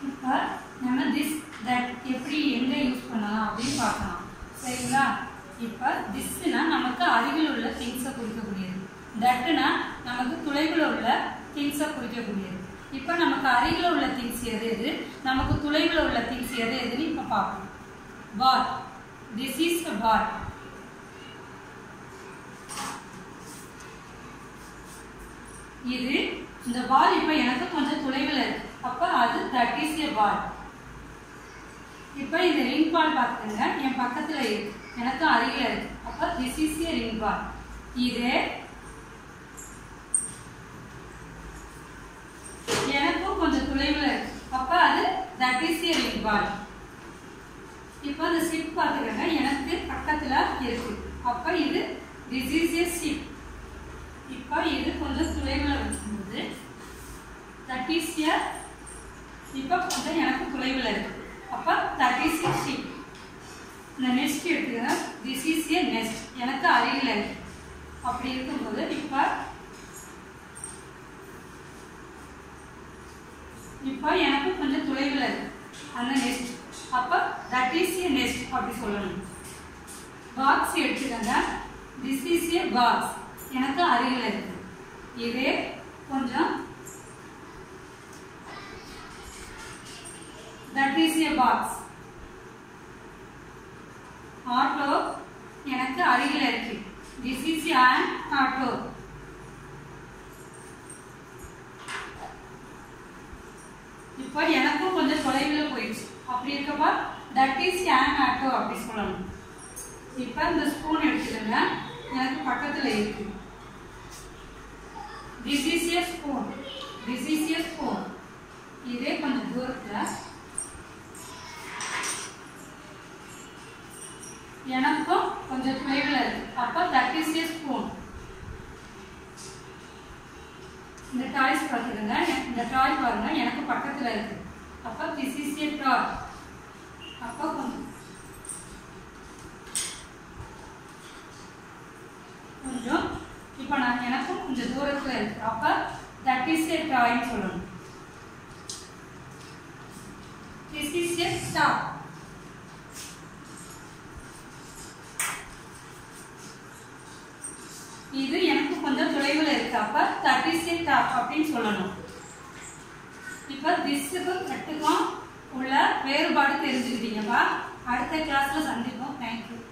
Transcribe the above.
இப்போ நம்ம this that எப்படி எங்கே யூஸ் பண்ணலாம் அப்படின்னு பார்க்கலாம் சரிங்களா இப்போ திஸ்னா நமக்கு அருகில் உள்ள திங்ஸை குறிக்கக்கூடியது தட்டுனா நமக்கு தொலைவில் உள்ள திங்ஸை குறிக்கக்கூடியது இப்போ நமக்கு அருகில் உள்ள திங்ஸ் எது எது நமக்கு தொலைவில் உள்ள திங்ஸ் எது எதுன்னு இப்போ பார்ப்போம் பார் திஸ் இஸ் அ பார் இது இந்த பால் இப்போ எனக்கு கொஞ்சம் தொலைவில் இருக்கு அப்போ அது தட் இஸ் எ பால் இப்போ இந்த ரிங் பால் பார்த்துக்கங்க என் பக்கத்தில் இருக்கு எனக்கு அருகில் இருக்கு அப்போ this is a ring ball இது எனக்கும் கொஞ்சம் தொலைவில் இருக்கு அப்போ அது that is a ring ball இப்போ இந்த சிப் பார்த்துக்கங்க எனக்கு பக்கத்தில் இருக்கு அப்போ இது திஸ் இஸ் எ சிப் இப்போ இது கொஞ்சம் தொலைவில் வைக்கும்போது தட் இஸ் எ இப்போ கொஞ்சம் எனக்கு தொலைவில் இருக்கு அப்போ தட் இஸ் எ ஷிப் இந்த நெஸ்ட் எடுத்துக்கிறேன் திஸ் இஸ் எ நெஸ்ட் எனக்கு அருகில் இருக்கு அப்படி இருக்கும்போது இப்போ இப்போ எனக்கு கொஞ்சம் தொலைவில் இருக்கு அந்த நெஸ்ட் அப்போ தட் இஸ் எ நெஸ்ட் அப்படி சொல்லணும் பாக்ஸ் எடுத்துக்கங்க திஸ் இஸ் எ பாக்ஸ் எனக்கு அருகில் இருக்கு இதே கொஞ்சம் that is a box auto எனக்கு அருகில் இருக்கு திஸ் இஸ் an ஆட்டோ இப்போ எனக்கும் கொஞ்சம் தொலைவில் போயிடுச்சு அப்படி இருக்கப்ப தட் இஸ் an ஆட்டோ அப்படி சொல்லணும் இப்போ இந்த ஸ்பூன் எடுத்துக்கங்க எனக்கு பக்கத்தில் இருக்கு this is a spoon this is a spoon இதே கொஞ்சம் தூரத்தில் எனக்கும் கொஞ்சம் தொலைவில் இருக்கு அப்போ தட் இஸ் எ ஸ்பூன் இந்த டாய்ஸ் பார்த்துக்கங்க இந்த டாய் பாருங்க எனக்கு பக்கத்தில் இருக்கு அப்போ திஸ் இஸ் எ டாய் அப்போ கொஞ்சம் கொஞ்சம் இப்போ நான் எனக்கும் கொஞ்சம் தூரத்தில் இருக்கு அப்போ தட் இஸ் எ டாய்ன்னு சொல்லணும் திஸ் இஸ் எ ஸ்டாப் இது எனக்கு கொஞ்சம் தொலைவில் இருக்கு அப்ப தட் இஸ் எ டாப் அப்படின்னு சொல்லணும் இப்போ திஸ்ஸுக்கும் தட்டுக்கும் உள்ள வேறுபாடு தெரிஞ்சுக்கிட்டீங்கப்பா அடுத்த கிளாஸ்ல சந்திப்போம் தேங்க்யூ